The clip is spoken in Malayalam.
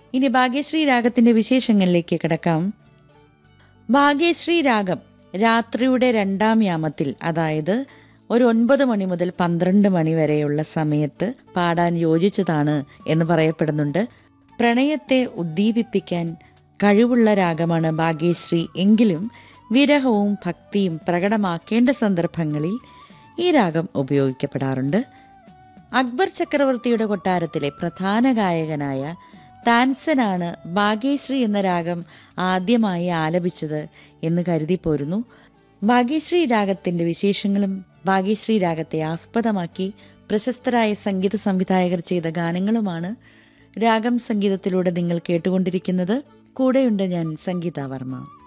ഇനി ഭാഗ്യശ്രീ രാഗത്തിന്റെ വിശേഷങ്ങളിലേക്ക് കിടക്കാം ഭാഗ്യശ്രീ രാഗം രാത്രിയുടെ രണ്ടാം യാമത്തിൽ അതായത് ഒരു ഒൻപത് മണി മുതൽ പന്ത്രണ്ട് മണി വരെയുള്ള സമയത്ത് പാടാൻ യോജിച്ചതാണ് എന്ന് പറയപ്പെടുന്നുണ്ട് പ്രണയത്തെ ഉദ്ദീപിപ്പിക്കാൻ കഴിവുള്ള രാഗമാണ് ഭാഗ്യശ്രീ എങ്കിലും വിരഹവും ഭക്തിയും പ്രകടമാക്കേണ്ട സന്ദർഭങ്ങളിൽ ഈ രാഗം ഉപയോഗിക്കപ്പെടാറുണ്ട് അക്ബർ ചക്രവർത്തിയുടെ കൊട്ടാരത്തിലെ പ്രധാന ഗായകനായ താൻസനാണ് ഭാഗ്യശ്രീ എന്ന രാഗം ആദ്യമായി ആലപിച്ചത് എന്ന് കരുതി പോരുന്നു ഭാഗ്യശ്രീ രാഗത്തിന്റെ വിശേഷങ്ങളും ഭാഗ്യശ്രീ രാഗത്തെ ആസ്പദമാക്കി പ്രശസ്തരായ സംഗീത സംവിധായകർ ചെയ്ത ഗാനങ്ങളുമാണ് രാഗം സംഗീതത്തിലൂടെ നിങ്ങൾ കേട്ടുകൊണ്ടിരിക്കുന്നത് കൂടെയുണ്ട് ഞാൻ സംഗീത വർമ്മ